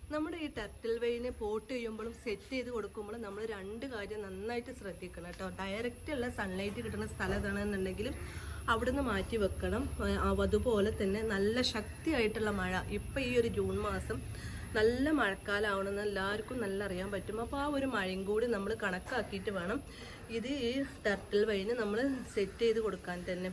നമ്മുടെ ഈ ടർട്ടിൽ വെയിനെ പോട്ട് ചെയ്യുമ്പോഴും സെറ്റ് ചെയ്ത് കൊടുക്കുമ്പോഴും നമ്മൾ രണ്ട് കാര്യം നന്നായിട്ട് ശ്രദ്ധിക്കണം കേട്ടോ ഡയറക്റ്റ് ഉള്ള സൺലൈറ്റ് കിട്ടുന്ന സ്ഥലത്താണെന്നുണ്ടെങ്കിലും അവിടുന്ന് മാറ്റി വെക്കണം ആ, അതുപോലെ തന്നെ നല്ല ശക്തിയായിട്ടുള്ള മഴ ഇപ്പം ഈ ഒരു ജൂൺ മാസം നല്ല മഴക്കാലമാണെന്ന് എല്ലാവർക്കും നല്ല അറിയാൻ പറ്റും അപ്പോൾ ആ ഒരു മഴയും കൂടി നമ്മൾ കണക്കാക്കിയിട്ട് വേണം ഇത് ഈ ടർട്ടിൽ വൈന് നമ്മൾ സെറ്റ് ചെയ്ത് കൊടുക്കാൻ തന്നെ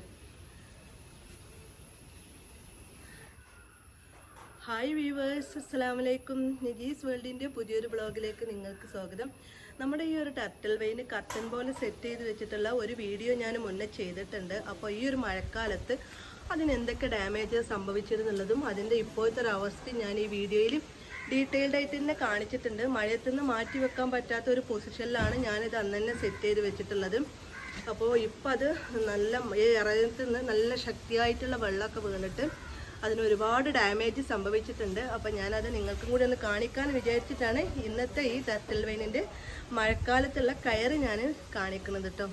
ഹായ് വീവേഴ്സ് അസ്സാം വലൈക്കും നിജീസ് വേൾഡിൻ്റെ പുതിയൊരു ബ്ലോഗിലേക്ക് നിങ്ങൾക്ക് സ്വാഗതം നമ്മുടെ ഈ ഒരു ടർട്ടിൽ വെയിന് കർട്ടൻ പോലെ സെറ്റ് ചെയ്ത് വെച്ചിട്ടുള്ള ഒരു വീഡിയോ ഞാൻ മുന്നേ ചെയ്തിട്ടുണ്ട് അപ്പോൾ ഈ ഒരു മഴക്കാലത്ത് അതിന് എന്തൊക്കെ ഡാമേജ് സംഭവിച്ചിരുന്നുള്ളതും അതിൻ്റെ ഇപ്പോഴത്തെ ഒരു അവസ്ഥ ഞാൻ ഈ വീഡിയോയിൽ ഡീറ്റെയിൽഡ് ആയിട്ട് തന്നെ കാണിച്ചിട്ടുണ്ട് മഴയത്തു നിന്ന് മാറ്റി വെക്കാൻ പറ്റാത്ത ഒരു പൊസിഷനിലാണ് ഞാനിത് അന്ന് തന്നെ സെറ്റ് ചെയ്ത് വെച്ചിട്ടുള്ളത് അപ്പോൾ ഇപ്പം അത് നല്ല ഈ ഇറയത്ത് നിന്ന് നല്ല ശക്തിയായിട്ടുള്ള വെള്ളമൊക്കെ വീണിട്ട് അതിന് ഒരുപാട് ഡാമേജ് സംഭവിച്ചിട്ടുണ്ട് അപ്പം ഞാനത് നിങ്ങൾക്കും കൂടി ഒന്ന് കാണിക്കാൻ വിചാരിച്ചിട്ടാണ് ഇന്നത്തെ ഈ ടർട്ടിൽ വൈനിൻ്റെ മഴക്കാലത്തുള്ള കയറ് ഞാൻ കാണിക്കുന്നത് കേട്ടോ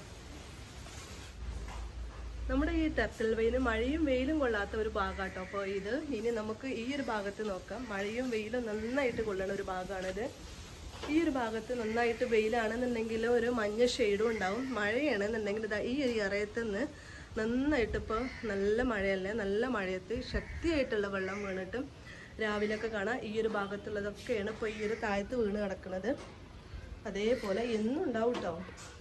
നമ്മുടെ ഈ ടർട്ടിൽ വെയിന് മഴയും വെയിലും കൊള്ളാത്ത ഒരു ഭാഗമാട്ടോ അപ്പോൾ ഇത് ഇനി നമുക്ക് ഈ ഒരു ഭാഗത്ത് നോക്കാം മഴയും വെയിലും നന്നായിട്ട് കൊള്ളണ ഒരു ഭാഗമാണിത് ഈ ഒരു ഭാഗത്ത് നന്നായിട്ട് വെയിലാണെന്നുണ്ടെങ്കിൽ ഒരു മഞ്ഞ ഷെയ്ഡും ഉണ്ടാവും മഴയാണെന്നുണ്ടെങ്കിൽ ഇതാ ഈ ഒരു ഇറയത്ത് നിന്ന് നന്നായിട്ട് ഇപ്പോൾ നല്ല മഴയല്ലേ നല്ല മഴയത്ത് ശക്തിയായിട്ടുള്ള വെള്ളം വീണിട്ട് രാവിലെയൊക്കെ കാണാം ഈ ഒരു ഭാഗത്തുള്ളതൊക്കെയാണ് ഇപ്പോൾ ഈ ഒരു താഴത്ത് വീണ് കിടക്കുന്നത് അതേപോലെ എന്നും ഉണ്ടാവും കേട്ടോ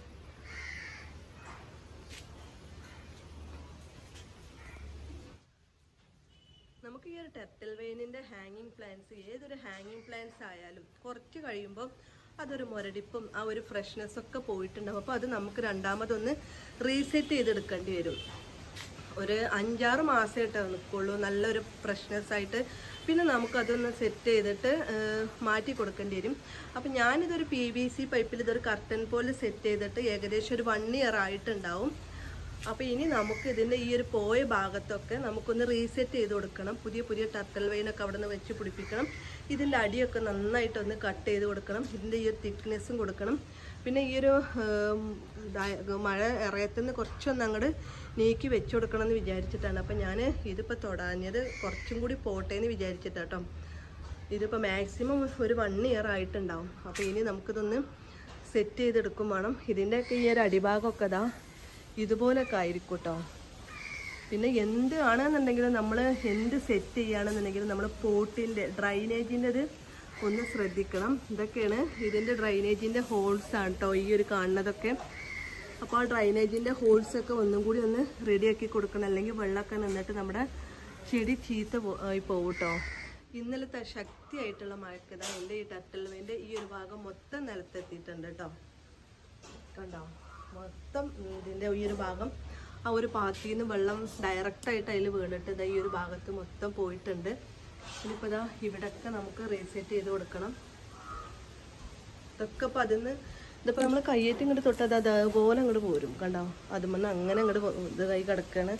നമുക്ക് ഈ ഒരു ടെർട്ടൽ വെയിനിന്റെ ഹാങ്ങിങ് പ്ലാന്റ്സ് ഏതൊരു ഹാങ്ങിങ് പ്ലാന്റ്സ് ആയാലും കുറച്ച് കഴിയുമ്പോൾ അതൊരു മുരടിപ്പും ആ ഒരു ഫ്രഷ്നെസ് ഒക്കെ പോയിട്ടുണ്ടാവും അപ്പോൾ അത് നമുക്ക് രണ്ടാമതൊന്ന് റീസെറ്റ് ചെയ്തെടുക്കേണ്ടി വരും ഒരു അഞ്ചാറ് മാസമായിട്ടേ നിൽക്കുള്ളൂ നല്ലൊരു ഫ്രഷ്നെസ് ആയിട്ട് പിന്നെ നമുക്കതൊന്ന് സെറ്റ് ചെയ്തിട്ട് ആ, മാറ്റി കൊടുക്കേണ്ടി വരും അപ്പം ഞാനിതൊരു പി വി സി പൈപ്പിൽ ഇതൊരു കർട്ടൻ പോലെ സെറ്റ് ചെയ്തിട്ട് ഏകദേശം ഒരു വൺ ഇയർ ആയിട്ടുണ്ടാവും അപ്പോൾ ഇനി നമുക്ക് ഇതിൻ്റെ ഈ ഒരു പോയ ഭാഗത്തൊക്കെ നമുക്കൊന്ന് റീസെറ്റ് ചെയ്ത് കൊടുക്കണം പുതിയ പുതിയ ടർട്ടൽ വൈനൊക്കെ അവിടെ നിന്ന് വെച്ച് പിടിപ്പിക്കണം ഇതിൻ്റെ അടിയൊക്കെ നന്നായിട്ടൊന്ന് കട്ട് ചെയ്ത് കൊടുക്കണം ഇതിൻ്റെ ഈ ഒരു തിക്നെസ്സും കൊടുക്കണം പിന്നെ ഈ ഒരു ഉം, ദാ- മഴ ഇറയത്തുനിന്ന് കുറച്ചൊന്ന് അങ്ങോട്ട് നീക്കി വെച്ച് കൊടുക്കണം എന്ന് വിചാരിച്ചിട്ടാണ് അപ്പം ഞാൻ ഇതിപ്പോൾ തൊടാഞ്ഞത് കുറച്ചും കൂടി പോട്ടെ എന്ന് വിചാരിച്ചിട്ടാട്ടോ ഇതിപ്പോൾ മാക്സിമം ഒരു വൺ ഇയർ ആയിട്ടുണ്ടാവും അപ്പോൾ ഇനി നമുക്കിതൊന്ന് സെറ്റ് ചെയ്തെടുക്കും വേണം ഇതിൻ്റെയൊക്കെ ഈ ഒരു അടിഭാഗമൊക്കെ ഇതാ ഇതുപോലൊക്കെ ആയിരിക്കും കേട്ടോ പിന്നെ എന്ത് ആണെന്നുണ്ടെങ്കിലും നമ്മൾ എന്ത് സെറ്റ് ചെയ്യുകയാണെന്നുണ്ടെങ്കിലും നമ്മൾ പോട്ടിൻ്റെ ഡ്രൈനേജിൻ്റെത് ഒന്ന് ശ്രദ്ധിക്കണം ഇതൊക്കെയാണ് ഇതിൻ്റെ ഡ്രൈനേജിൻ്റെ ഹോൾസ് ആണ് കേട്ടോ ഈ ഒരു കാണുന്നതൊക്കെ അപ്പോൾ ആ ഡ്രൈനേജിൻ്റെ ഹോൾസൊക്കെ ഒന്നും കൂടി ഒന്ന് റെഡിയാക്കി കൊടുക്കണം അല്ലെങ്കിൽ വെള്ളമൊക്കെ നിന്നിട്ട് നമ്മുടെ ചെടി ചീത്ത പോ- ആയി പോകും കേട്ടോ ഇന്നലത്തെ ശക്തിയായിട്ടുള്ള മഴക്കത എൻ്റെ ഈ ടട്ടൽവേൻ്റെ ഈ ഒരു ഭാഗം മൊത്തം നിലത്തെത്തിയിട്ടുണ്ട് കേട്ടോ കണ്ടോ മൊത്തം ഇതിൻ്റെ ഈ ഒരു ഭാഗം ആ ഒരു പാത്തിയിൽ നിന്ന് വെള്ളം ഡയറക്റ്റായിട്ട് അതിൽ വീണിട്ട് ഇതാ ഈ ഒരു ഭാഗത്ത് മൊത്തം പോയിട്ടുണ്ട് ഇനിയിപ്പോൾ ഇതാ ഇവിടെയൊക്കെ നമുക്ക് റീസെറ്റ് ചെയ്ത് കൊടുക്കണം ഇതൊക്കെ അപ്പം അതിന്ന് ഇതിപ്പോൾ നമ്മൾ കയ്യേറ്റ് ഇങ്ങോട്ട് തൊട്ടത് അതേപോലെ അങ്ങോട്ട് പോരും കണ്ടോ അതുമെന്ന് അങ്ങനെ അങ്ങോട്ട് ഇത് കൈ കിടക്കാണ്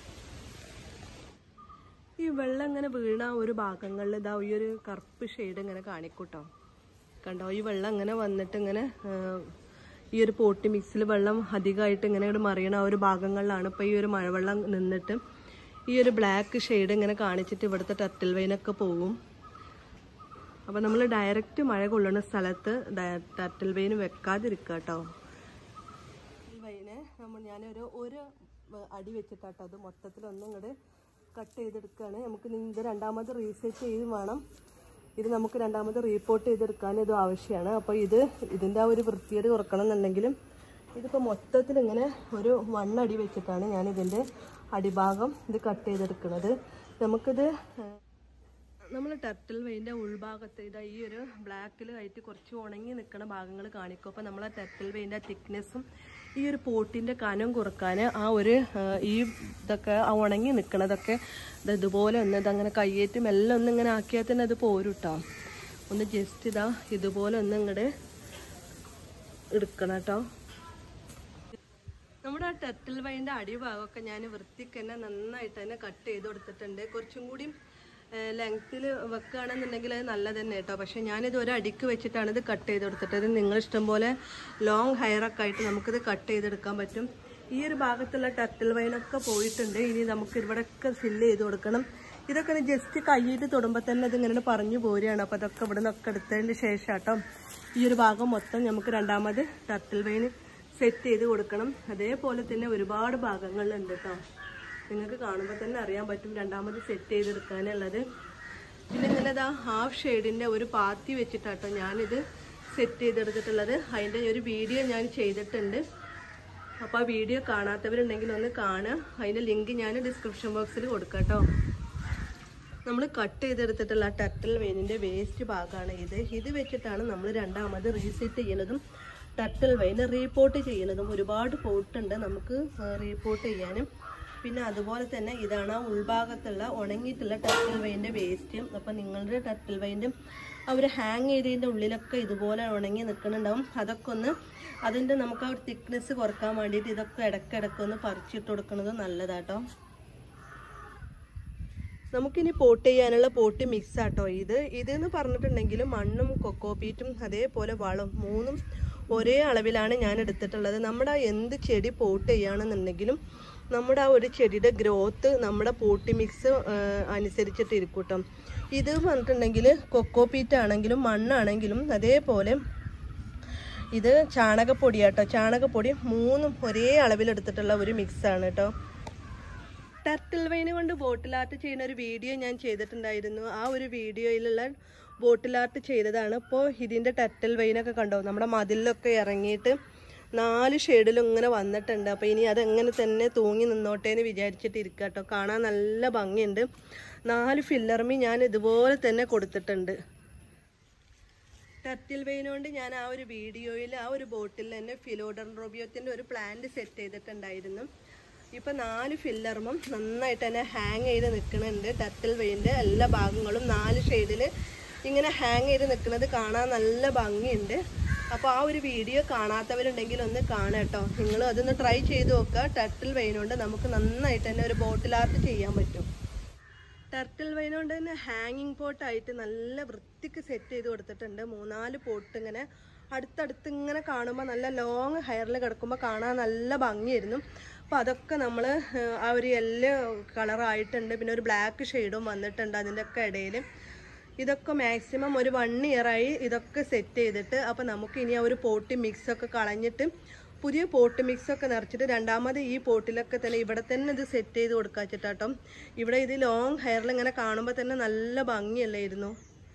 ഈ വെള്ളം ഇങ്ങനെ വീണ ആ ഒരു ഭാഗങ്ങളിൽ ഇതാ ഈ ഒരു കറുപ്പ് ഷെയ്ഡ് ഇങ്ങനെ കാണിക്കൂട്ടോ കണ്ടോ ഈ വെള്ളം ഇങ്ങനെ വന്നിട്ട് ഇങ്ങനെ ആ, ഈ ഒരു പോട്ടി മിക്സിൽ വെള്ളം അധികമായിട്ട് ഇങ്ങനെ ഇങ്ങോട്ട് മറിയണ ആ ഒരു ഭാഗങ്ങളിലാണ് ഇപ്പോൾ ഈ ഒരു മഴവെള്ളം നിന്നിട്ട് ഈ ഒരു ബ്ലാക്ക് ഷെയ്ഡ് ഇങ്ങനെ കാണിച്ചിട്ട് ഇവിടുത്തെ ടർട്ടിൽ വൈനൊക്കെ പോകും അപ്പോൾ നമ്മൾ ഡയറക്റ്റ് മഴ കൊള്ളുന്ന സ്ഥലത്ത് ടർട്ടിൽ വെയിൻ വെക്കാതിരിക്കുക കേട്ടോ ഈ വൈന് നമ്മൾ ഞാനൊരു ഒരു വ- അടി വെച്ചിട്ടാട്ടോ അത് മൊത്തത്തിൽ ഒന്നും ഇങ്ങോട്ട് കട്ട് ചെയ്തെടുക്കുകയാണ് നമുക്ക് ഇനി ഇത് രണ്ടാമത് റീസെറ്റ് ചെയ്ത് വേണം ഇത് നമുക്ക് രണ്ടാമത് റീപോർട്ട് ചെയ്തെടുക്കാൻ ഇത് ആവശ്യമാണ് അപ്പോൾ ഇത് ഇതിൻ്റെ ആ ഒരു വൃത്തിയേട് കുറക്കണം എന്നുണ്ടെങ്കിലും ഇതിപ്പോൾ മൊത്തത്തിൽ ഇങ്ങനെ ഒരു മണ്ണടി വെച്ചിട്ടാണ് ഞാൻ ഇതിൻ്റെ അടിഭാഗം ഇത് കട്ട് ചെയ്തെടുക്കുന്നത് നമുക്കിത് ഏഹ്, നമ്മൾ ടർട്ടിൽ വെയിൻ്റെ ഉൾഭാഗത്ത് ഇതാ ഈ ഒരു ബ്ലാക്കിൽ ആയിട്ട് കുറച്ച് ഉണങ്ങി നിൽക്കുന്ന ഭാഗങ്ങൾ കാണിക്കും അപ്പോൾ നമ്മൾ ആ ടർട്ടിൽ വെയിൻ്റെ തിക്നെസ്സും ഈ ഒരു പോട്ടിൻ്റെ കനം കുറക്കാൻ ആ ഒരു ആ, ഈ ഇതൊക്കെ ആ ഉണങ്ങി നിൽക്കണതൊക്കെ ഇത് ഇതുപോലെ ഒന്ന് ഇതങ്ങനെ കയ്യേറ്റും എല്ലാം ഒന്ന് ഇങ്ങനെ ആക്കിയാൽ തന്നെ അത് പോരും കേട്ടോ ഒന്ന് ജസ്റ്റ് ഇതാ ഇതുപോലെ ഒന്ന് ഇങ്ങോട്ട് എടുക്കണം കേട്ടോ നമ്മുടെ ആ ടെർട്ടിൽ വൈൻ്റെ അടിഭാഗമൊക്കെ ഞാൻ വൃത്തിക്ക് തന്നെ നന്നായിട്ട് തന്നെ കട്ട് ചെയ്ത് കൊടുത്തിട്ടുണ്ട് കുറച്ചും കൂടി ലെങ്ത്തിൽ വെക്കുകയാണെന്നുണ്ടെങ്കിൽ അത് നല്ലത് തന്നെ കേട്ടോ പക്ഷേ ഞാനിത് ഒരു അടിക്ക് വെച്ചിട്ടാണ് ഇത് കട്ട് ചെയ്ത് കൊടുത്തിട്ട് ഇത് നിങ്ങൾ ഇഷ്ടം പോലെ ലോങ് ഹെയറൊക്കെ ആയിട്ട് നമുക്കിത് കട്ട് ചെയ്തെടുക്കാൻ പറ്റും ഈ ഒരു ഭാഗത്തുള്ള ടർട്ടിൽ വൈനൊക്കെ പോയിട്ടുണ്ട് ഇനി നമുക്ക് ഇവിടെയൊക്കെ ഫില്ല് ചെയ്ത് കൊടുക്കണം ഇതൊക്കെ ജസ്റ്റ് കൈയിട്ട് തൊടുമ്പോൾ തന്നെ ഇതിങ്ങനെ പറഞ്ഞു പോരുകയാണ് അപ്പോൾ അതൊക്കെ ഇവിടെ നിന്നൊക്കെ എടുത്തതിന് ശേഷം കേട്ടോ ഈ ഒരു ഭാഗം മൊത്തം നമുക്ക് രണ്ടാമത് ടർട്ടിൽ വെയിൻ സെറ്റ് ചെയ്ത് കൊടുക്കണം അതേപോലെ തന്നെ ഒരുപാട് ഭാഗങ്ങളുണ്ട് കേട്ടോ നിങ്ങൾക്ക് കാണുമ്പോൾ തന്നെ അറിയാൻ പറ്റും രണ്ടാമത് സെറ്റ് ചെയ്തെടുക്കാനുള്ളത് പിന്നെ ഇങ്ങനെ ഇതാ ഹാഫ് ഷെയ്ഡിൻ്റെ ഒരു പാത്തി വെച്ചിട്ടാട്ടോ ഞാനിത് സെറ്റ് ചെയ്തെടുത്തിട്ടുള്ളത് അതിൻ്റെ ഒരു വീഡിയോ ഞാൻ ചെയ്തിട്ടുണ്ട് അപ്പോൾ ആ വീഡിയോ കാണാത്തവരുണ്ടെങ്കിൽ ഒന്ന് കാണുക അതിൻ്റെ ലിങ്ക് ഞാൻ ഡിസ്ക്രിപ്ഷൻ ബോക്സിൽ കൊടുക്കാം കേട്ടോ നമ്മൾ കട്ട് ചെയ്തെടുത്തിട്ടുള്ള ടർട്ടിൽ വെയിനിൻ്റെ വേസ്റ്റ് ഭാഗമാണ് ഇത് ഇത് വെച്ചിട്ടാണ് നമ്മൾ രണ്ടാമത് റീസെറ്റ് ചെയ്യുന്നതും ടർട്ടിൽ വെയിൻ റീപോർട്ട് ചെയ്യുന്നതും ഒരുപാട് പോട്ടുണ്ട് നമുക്ക് റീപോർട്ട് ചെയ്യാനും പിന്നെ അതുപോലെ തന്നെ ഇതാണ് ആ ഉൾഭാഗത്തുള്ള ഉണങ്ങിയിട്ടുള്ള ടർട്ടിൽ വെയിൻ്റെ വേസ്റ്റ് അപ്പം നിങ്ങളുടെ ടർട്ടിൽ വെയിൻ്റെ ആ ഒരു ഹാങ് ചെയ്തതിൻ്റെ ഉള്ളിലൊക്കെ ഇതുപോലെ ഉണങ്ങി നിൽക്കുന്നുണ്ടാവും അതൊക്കെ ഒന്ന് അതിൻ്റെ നമുക്ക് ആ ഒരു തിക്നെസ് കുറക്കാൻ വേണ്ടിയിട്ട് ഇതൊക്കെ ഇടയ്ക്കിടയ്ക്ക് ഒന്ന് പറിച്ചിട്ട് കൊടുക്കുന്നത് നല്ലതാട്ടോ നമുക്കിനി പോട്ട് ചെയ്യാനുള്ള പോട്ട് മിക്സ് ആട്ടോ ഇത് ഇതെന്ന് പറഞ്ഞിട്ടുണ്ടെങ്കിൽ മണ്ണും കൊക്കോപീറ്റും അതേപോലെ വളം മൂന്നും ഒരേ അളവിലാണ് ഞാൻ എടുത്തിട്ടുള്ളത് നമ്മുടെ ആ എന്ത് ചെടി പോട്ട് ചെയ്യുകയാണെന്നുണ്ടെങ്കിലും നമ്മുടെ ആ ഒരു ചെടിയുടെ ഗ്രോത്ത് നമ്മുടെ പോട്ടി മിക്സ് അനുസരിച്ചിട്ട് ഇരിക്കും കേട്ടോ ഇത് പറഞ്ഞിട്ടുണ്ടെങ്കിൽ കൊക്കോപീറ്റ് ആണെങ്കിലും മണ്ണാണെങ്കിലും അതേപോലെ ഇത് ചാണകപ്പൊടി കേട്ടോ ചാണകപ്പൊടി മൂന്നും ഒരേ അളവിലെടുത്തിട്ടുള്ള ഒരു മിക്സാണ് കേട്ടോ ടർട്ടിൽ വൈന് കൊണ്ട് ബോട്ടിൽ ആർട്ട് ചെയ്യുന്ന ഒരു വീഡിയോ ഞാൻ ചെയ്തിട്ടുണ്ടായിരുന്നു ആ ഒരു വീഡിയോയിലുള്ള ബോട്ടിൽ ആർട്ട് ചെയ്തതാണ് ഇപ്പോൾ ഇതിൻ്റെ ടർട്ടിൽ വൈനൊക്കെ കണ്ടോ നമ്മുടെ മതിലൊക്കെ ഇറങ്ങിയിട്ട് നാല് ഷെയ്ഡിലും ഇങ്ങനെ വന്നിട്ടുണ്ട് അപ്പോൾ ഇനി അതെങ്ങനെ തന്നെ തൂങ്ങി നിന്നോട്ടെ എന്ന് വിചാരിച്ചിട്ട് ഇരിക്കുക കേട്ടോ കാണാൻ നല്ല ഭംഗിയുണ്ട് നാല് ഫില്ലർമി ഞാൻ ഇതുപോലെ തന്നെ കൊടുത്തിട്ടുണ്ട് ടർട്ടിൽ വെയിൻ കൊണ്ട് ഞാൻ ആ ഒരു വീഡിയോയിൽ ആ ഒരു ബോട്ടിൽ തന്നെ ഫിലോഡൻ റോബിയോത്തിൻ്റെ ഒരു പ്ലാന്റ് സെറ്റ് ചെയ്തിട്ടുണ്ടായിരുന്നു ഇപ്പം നാല് ഫില്ലറും നന്നായിട്ട് തന്നെ ഹാങ് ചെയ്ത് നിൽക്കുന്നുണ്ട് ടർട്ടിൽ വെയിൻ്റെ എല്ലാ ഭാഗങ്ങളും നാല് ഷെയ്ഡിൽ ഇങ്ങനെ ഹാങ് ചെയ്ത് നിൽക്കുന്നത് കാണാൻ നല്ല ഭംഗിയുണ്ട് അപ്പോൾ ആ ഒരു വീഡിയോ കാണാത്തവരുണ്ടെങ്കിൽ ഒന്ന് കാണാം കേട്ടോ നിങ്ങൾ അതൊന്ന് ട്രൈ ചെയ്ത് നോക്കുക ടർട്ടിൽ വെയിൻ കൊണ്ട് നമുക്ക് നന്നായിട്ട് തന്നെ ഒരു ബോട്ടിൽ ആർട്ട് ചെയ്യാൻ പറ്റും ടർട്ടിൽ വൈൻ കൊണ്ട് തന്നെ ഹാങ്ങിങ് പോട്ടായിട്ട് നല്ല വൃത്തിക്ക് സെറ്റ് ചെയ്ത് കൊടുത്തിട്ടുണ്ട് മൂന്നാല് പോട്ട് ഇങ്ങനെ അടുത്തടുത്ത് ഇങ്ങനെ കാണുമ്പോൾ നല്ല ലോങ് ഹെയറിൽ കിടക്കുമ്പോൾ കാണാൻ നല്ല ഭംഗിയായിരുന്നു അപ്പോൾ അതൊക്കെ നമ്മൾ ആ ഒരു യെല്ലോ കളറായിട്ടുണ്ട് പിന്നെ ഒരു ബ്ലാക്ക് ഷെയ്ഡും വന്നിട്ടുണ്ട് അതിൻ്റെ ഒക്കെ ഇടയിൽ ഇതൊക്കെ മാക്സിമം ഒരു വൺ ഇയറായി ഇതൊക്കെ സെറ്റ് ചെയ്തിട്ട് അപ്പോൾ നമുക്ക് ഇനി ആ ഒരു പോട്ടി മിക്സ് ഒക്കെ കളഞ്ഞിട്ട് പുതിയ പോട്ട് മിക്സ് ഒക്കെ നിറച്ചിട്ട് രണ്ടാമത് ഈ പോട്ടിലൊക്കെ തന്നെ ഇവിടെ തന്നെ ഇത് സെറ്റ് ചെയ്ത് കൊടുക്കാച്ചിട്ടാട്ടോ ഇവിടെ ഇത് ലോങ് ഹെയറിൽ ഇങ്ങനെ കാണുമ്പോൾ തന്നെ നല്ല ഭംഗിയല്ലായിരുന്നു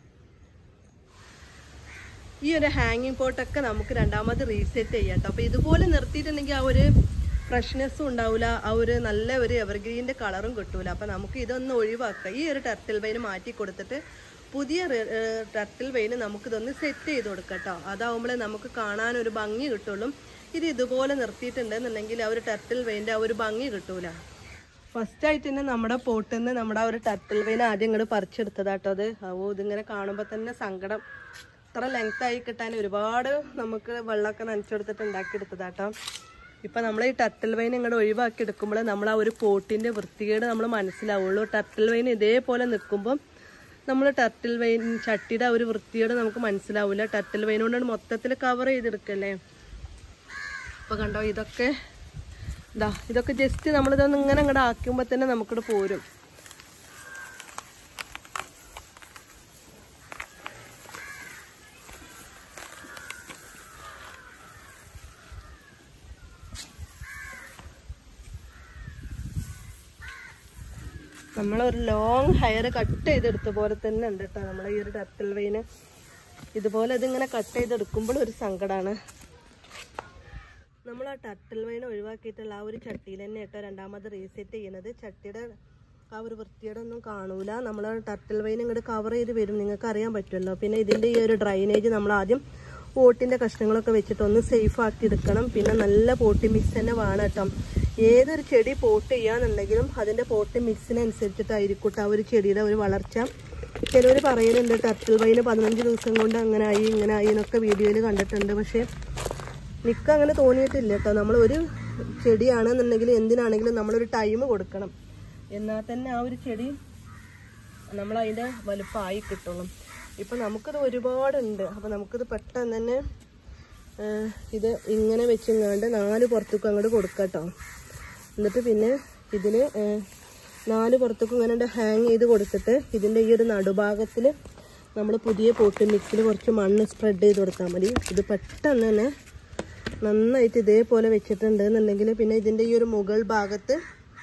ഈ ഒരു ഹാങ്ങിങ് പോട്ടൊക്കെ നമുക്ക് രണ്ടാമത് റീസെറ്റ് ചെയ്യാം കേട്ടോ അപ്പോൾ ഇതുപോലെ നിർത്തിയിട്ടുണ്ടെങ്കിൽ ആ ഒരു ഫ്രഷ്നെസ്സും ഉണ്ടാവില്ല ആ ഒരു നല്ല ഒരു എവർഗ്രീൻ്റെ കളറും കിട്ടൂല അപ്പോൾ നമുക്ക് ഇതൊന്ന് ഒഴിവാക്കാം ഈ ഒരു ടർട്ടിൽ വൈന് മാറ്റി കൊടുത്തിട്ട് പുതിയ ടർട്ടിൽ വൈന് നമുക്കിതൊന്ന് സെറ്റ് ചെയ്ത് കൊടുക്കാം കേട്ടോ അതാവുമ്പോഴേ നമുക്ക് കാണാൻ ഒരു ഭംഗി കിട്ടുള്ളൂ ഇത് ഇതുപോലെ നിർത്തിയിട്ടുണ്ടെന്നുണ്ടെങ്കിൽ ആ ഒരു ടർട്ടിൽ വെയിൻ്റെ ആ ഒരു ഭംഗി കിട്ടൂല ഫസ്റ്റ് ആയിട്ട് തന്നെ നമ്മുടെ പോട്ടിൽ നിന്ന് നമ്മുടെ ആ ഒരു ടർട്ടിൽ വെയിൻ ആദ്യം ഇങ്ങോട്ട് പറിച്ചെടുത്തതാട്ടോ അത് ഓ ഇതിങ്ങനെ കാണുമ്പോൾ തന്നെ സങ്കടം ഇത്ര ലെങ്ത് ആയി കിട്ടാൻ ഒരുപാട് നമുക്ക് വെള്ളമൊക്കെ നനച്ചെടുത്തിട്ട് ഉണ്ടാക്കിയെടുത്തതാട്ടോ ഇപ്പം നമ്മൾ ഈ ടർട്ടിൽ വൈൻ ഇങ്ങോട്ട് ഒഴിവാക്കി എടുക്കുമ്പോൾ നമ്മൾ ആ ഒരു പോട്ടിൻ്റെ വൃത്തികേട് നമ്മൾ മനസ്സിലാവുള്ളൂ ടർട്ടിൽ വൈൻ ഇതേപോലെ നിൽക്കുമ്പം നമ്മൾ ടർട്ടിൽ വൈൻ ചട്ടിയുടെ ആ ഒരു വൃത്തിയോട് നമുക്ക് മനസ്സിലാവില്ല ടർട്ടിൽ വൈൻ കൊണ്ടാണ് മൊത്തത്തിൽ കവർ ചെയ്തെടുക്കല്ലേ അപ്പോൾ കണ്ടോ ഇതൊക്കെ ഇതാ ഇതൊക്കെ ജസ്റ്റ് നമ്മളിതൊന്ന് ഇങ്ങനെ അങ്ങോട്ട് ആക്കുമ്പോൾ തന്നെ നമുക്കിവിടെ പോരും നമ്മളൊരു ലോങ് ഹെയർ കട്ട് ചെയ്തെടുത്ത പോലെ തന്നെ ഉണ്ട് കേട്ടോ നമ്മളെ ഈ ഒരു ടർട്ടിൽ വെയിന് ഇതുപോലെ ഇതിങ്ങനെ കട്ട് ചെയ്തെടുക്കുമ്പോൾ ഒരു സങ്കടമാണ് നമ്മൾ ആ ടർട്ടിൽ വൈൻ ഒഴിവാക്കിയിട്ടുള്ള ആ ഒരു ചട്ടിയിൽ തന്നെ കേട്ടോ രണ്ടാമത് റീസെറ്റ് ചെയ്യുന്നത് ചട്ടിയുടെ ആ ഒരു വൃത്തിയുടെ ഒന്നും കാണൂല നമ്മൾ ടർട്ടിൽ വൈൻ ഇങ്ങോട്ട് കവർ ചെയ്ത് വരും നിങ്ങൾക്ക് അറിയാൻ പറ്റുമല്ലോ പിന്നെ ഇതിൻ്റെ ഈ ഒരു ഡ്രൈനേജ് നമ്മൾ ആദ്യം പോട്ടിൻ്റെ കഷ്ണങ്ങളൊക്കെ വെച്ചിട്ട് ഒന്ന് സേഫ് ആക്കി എടുക്കണം പിന്നെ നല്ല പോട്ടി മിക്സ് തന്നെ വേണം കേട്ടോ ഏതൊരു ചെടി പോട്ട് ചെയ്യാന്നുണ്ടെങ്കിലും അതിൻ്റെ പോട്ടി മിക്സിനനുസരിച്ചിട്ടായിരിക്കും കേട്ടോ ആ ഒരു ചെടിയുടെ ഒരു വളർച്ച ചിലവർ പറയുന്നുണ്ട് ടർട്ടിൽ വൈന് പതിനഞ്ച് ദിവസം കൊണ്ട് അങ്ങനെ ആയി ഇങ്ങനെ ആയി എന്നൊക്കെ വീഡിയോയിൽ കണ്ടിട്ടുണ്ട് പക്ഷേ നിക്ക് അങ്ങനെ തോന്നിയിട്ടില്ല കേട്ടോ നമ്മൾ ഒരു ചെടിയാണെന്നുണ്ടെങ്കിൽ എന്തിനാണെങ്കിലും നമ്മളൊരു ടൈം കൊടുക്കണം എന്നാൽ തന്നെ ആ ഒരു ചെടി നമ്മൾ അതിൻ്റെ വലുപ്പമായി കിട്ടുള്ളൂ ഇപ്പം നമുക്കിത് ഒരുപാടുണ്ട് അപ്പം നമുക്കിത് പെട്ടെന്ന് തന്നെ ആ, ഇത് ഇങ്ങനെ വെച്ചിങ്ങാണ്ട് നാല് പുറത്തേക്ക് അങ്ങോട്ട് കൊടുക്കാം കേട്ടോ എന്നിട്ട് പിന്നെ ഇതിൽ നാല് പുറത്തേക്കും ഇങ്ങനെ ഹാങ് ചെയ്ത് കൊടുത്തിട്ട് ഇതിൻ്റെ ഈ ഒരു നടുഭാഗത്തിൽ നമ്മൾ പുതിയ പോട്ട് മിക്സിൽ കുറച്ച് മണ്ണ് സ്പ്രെഡ് ചെയ്ത് കൊടുത്താൽ മതി ഇത് പെട്ടെന്ന് തന്നെ നന്നായിട്ട് ഇതേപോലെ വെച്ചിട്ടുണ്ട് എന്നുണ്ടെങ്കിൽ പിന്നെ ഇതിൻ്റെ ഈ ഒരു മുകൾ ഭാഗത്ത്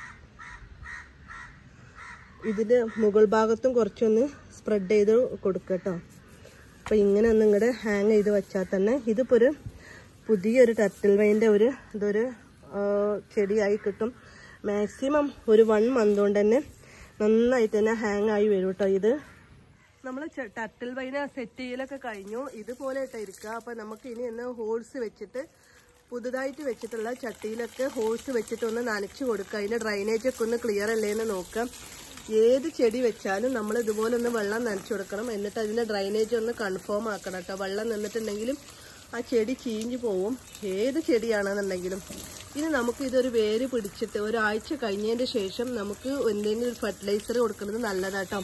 ഇതിൻ്റെ മുകൾ ഭാഗത്തും കുറച്ചൊന്ന് സ്പ്രെഡ് ചെയ്ത് കൊടുക്കുക കേട്ടോ അപ്പോൾ ഇങ്ങനെ ഒന്ന് ഇങ്ങോട്ട് ഹാങ് ചെയ്ത് വെച്ചാൽ തന്നെ ഇതിപ്പോൾ ഒരു പുതിയൊരു ടർട്ടിൽ വൈൻ്റെ ഒരു ഇതൊരു ആ, ചെടിയായി കിട്ടും മാക്സിമം ഒരു വൺ മന്ത് കൊണ്ട് തന്നെ നന്നായിട്ട് തന്നെ ഹാങ് ആയി വരും കേട്ടോ ഇത് നമ്മൾ ടർട്ടിൽ വൈന സെറ്റ് ചെയ്യലൊക്കെ കഴിഞ്ഞു ഇതുപോലെ ഇട്ടാ ഇരിക്കുക അപ്പോൾ നമുക്ക് ഇനി ഒന്ന് ഹോൾസ് വെച്ചിട്ട് പുതുതായിട്ട് വെച്ചിട്ടുള്ള ചട്ടിയിലൊക്കെ ഹോൾസ് വെച്ചിട്ട് ഒന്ന് നനച്ച് കൊടുക്കുക അതിൻ്റെ ഡ്രൈനേജ് ഒക്കെ ഒന്ന് ക്ലിയർ അല്ലേ എന്ന് നോക്കാം ഏത് ചെടി വെച്ചാലും നമ്മൾ ഇതുപോലെ ഒന്ന് വെള്ളം നനച്ചു കൊടുക്കണം എന്നിട്ട് അതിൻ്റെ ഡ്രൈനേജ് ഒന്ന് കൺഫേം ആക്കണം കേട്ടോ വെള്ളം നിന്നിട്ടുണ്ടെങ്കിലും ആ ചെടി ചീഞ്ഞു പോവും ഏത് ചെടിയാണെന്നുണ്ടെങ്കിലും ഇനി നമുക്ക് ഇതൊരു വേര് പിടിച്ചിട്ട് ഒരാഴ്ച കഴിഞ്ഞതിന് ശേഷം നമുക്ക് എന്തെങ്കിലും ഒരു ഫെർട്ടിലൈസർ കൊടുക്കുന്നത് നല്ലതാട്ടോ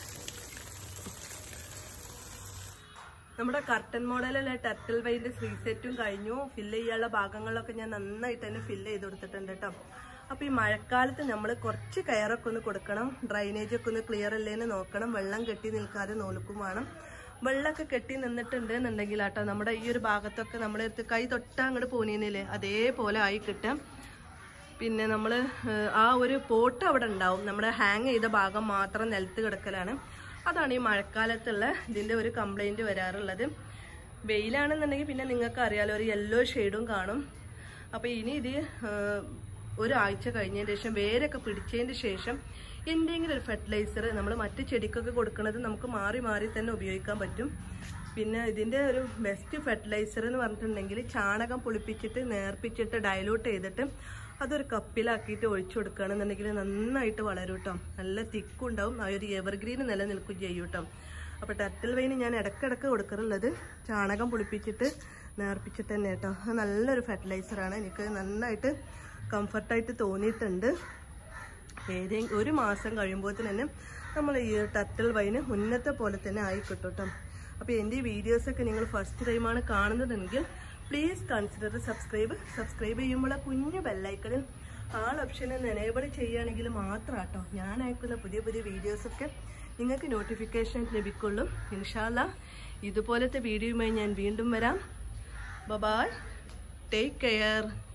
നമ്മുടെ കർട്ടൻ മോഡലുള്ള ടർട്ടിൽ വൈൻ്റെ സെറ്റും കഴിഞ്ഞു ഫില്ല് ചെയ്യാനുള്ള ഭാഗങ്ങളിലൊക്കെ ഞാൻ നന്നായിട്ട് തന്നെ ഫില്ല് ചെയ്ത് കൊടുത്തിട്ടുണ്ട് കേട്ടോ അപ്പോൾ ഈ മഴക്കാലത്ത് നമ്മൾ കുറച്ച് കയറൊക്കെ ഒന്ന് കൊടുക്കണം ഡ്രൈനേജ് ഒക്കെ ഒന്ന് ക്ലിയർ അല്ലേന്ന് നോക്കണം വെള്ളം കെട്ടി നിൽക്കാതെ നോൽക്കും വേണം വെള്ളമൊക്കെ കെട്ടി നിന്നിട്ടുണ്ട് എന്നുണ്ടെങ്കിൽ ആട്ടോ നമ്മുടെ ഈ ഒരു ഭാഗത്തൊക്കെ നമ്മുടെ അടുത്ത് കൈ തൊട്ടാ അങ്ങോട്ട് പോനീന്നില്ലേ അതേപോലെ ആയി കിട്ടാം പിന്നെ നമ്മൾ ആ ഒരു പോട്ട് അവിടെ ഉണ്ടാവും നമ്മുടെ ഹാങ് ചെയ്ത ഭാഗം മാത്രം നിലത്ത് കിടക്കലാണ് അതാണ് ഈ മഴക്കാലത്തുള്ള ഇതിൻ്റെ ഒരു കംപ്ലൈൻറ്റ് വരാറുള്ളത് വെയിലാണെന്നുണ്ടെങ്കിൽ പിന്നെ നിങ്ങൾക്ക് അറിയാലോ ഒരു യെല്ലോ ഷെയ്ഡും കാണും അപ്പോൾ ഇനി ഇത് ആ, ഒരാഴ്ച കഴിഞ്ഞതിന് ശേഷം വേരൊക്കെ പിടിച്ചതിന് ശേഷം എന്തെങ്കിലും ഒരു ഫെർട്ടിലൈസർ നമ്മൾ മറ്റ് ചെടിക്കൊക്കെ കൊടുക്കുന്നത് നമുക്ക് മാറി മാറി തന്നെ ഉപയോഗിക്കാൻ പറ്റും പിന്നെ ഇതിൻ്റെ ഒരു ബെസ്റ്റ് ഫെർട്ടിലൈസർ എന്ന് പറഞ്ഞിട്ടുണ്ടെങ്കിൽ ചാണകം പുളിപ്പിച്ചിട്ട് നേർപ്പിച്ചിട്ട് ഡയലൂട്ട് ചെയ്തിട്ട് അതൊരു കപ്പിലാക്കിയിട്ട് ഒഴിച്ചു കൊടുക്കുകയാണെന്നുണ്ടെങ്കിൽ നന്നായിട്ട് വളരും കേട്ടോ നല്ല തിക്കും ഉണ്ടാവും ആ ഒരു എവർഗ്രീൻ നിലനിൽക്കും ചെയ്യും കേട്ടോ അപ്പോൾ ടർട്ടിൽ വൈന് ഞാൻ ഇടയ്ക്കിടയ്ക്ക് കൊടുക്കാറുള്ളത് ചാണകം പുളിപ്പിച്ചിട്ട് നേർപ്പിച്ചിട്ട് തന്നെ കേട്ടോ അത് നല്ലൊരു ഫെർട്ടിലൈസറാണ് എനിക്ക് നന്നായിട്ട് കംഫർട്ടായിട്ട് തോന്നിയിട്ടുണ്ട് ഏതെങ്കിലും ഒരു മാസം കഴിയുമ്പോൾ തന്നെ നമ്മൾ ഈ ടർട്ടിൽ വൈന് മുന്നത്തെ പോലെ തന്നെ ആയി കിട്ടും കേട്ടോ അപ്പോൾ എൻ്റെ ഈ വീഡിയോസൊക്കെ നിങ്ങൾ ഫസ്റ്റ് ടൈമാണ് കാണുന്നതെങ്കിൽ പ്ലീസ് കൺസിഡർ സബ്സ്ക്രൈബ് സബ്സ്ക്രൈബ് ചെയ്യുമ്പോൾ ആ കുഞ്ഞു ബെല്ലൈക്കണിൽ ആൾ ഓപ്ഷനെ എനേബിൾ ചെയ്യുകയാണെങ്കിൽ മാത്രം കേട്ടോ ഞാൻ അയക്കുന്ന പുതിയ പുതിയ വീഡിയോസൊക്കെ നിങ്ങൾക്ക് നോട്ടിഫിക്കേഷൻ ലഭിക്കുള്ളൂ ഇൻഷാല്ല ഇതുപോലത്തെ വീഡിയോയുമായി ഞാൻ വീണ്ടും വരാം ബബായ് ടേക്ക് കെയർ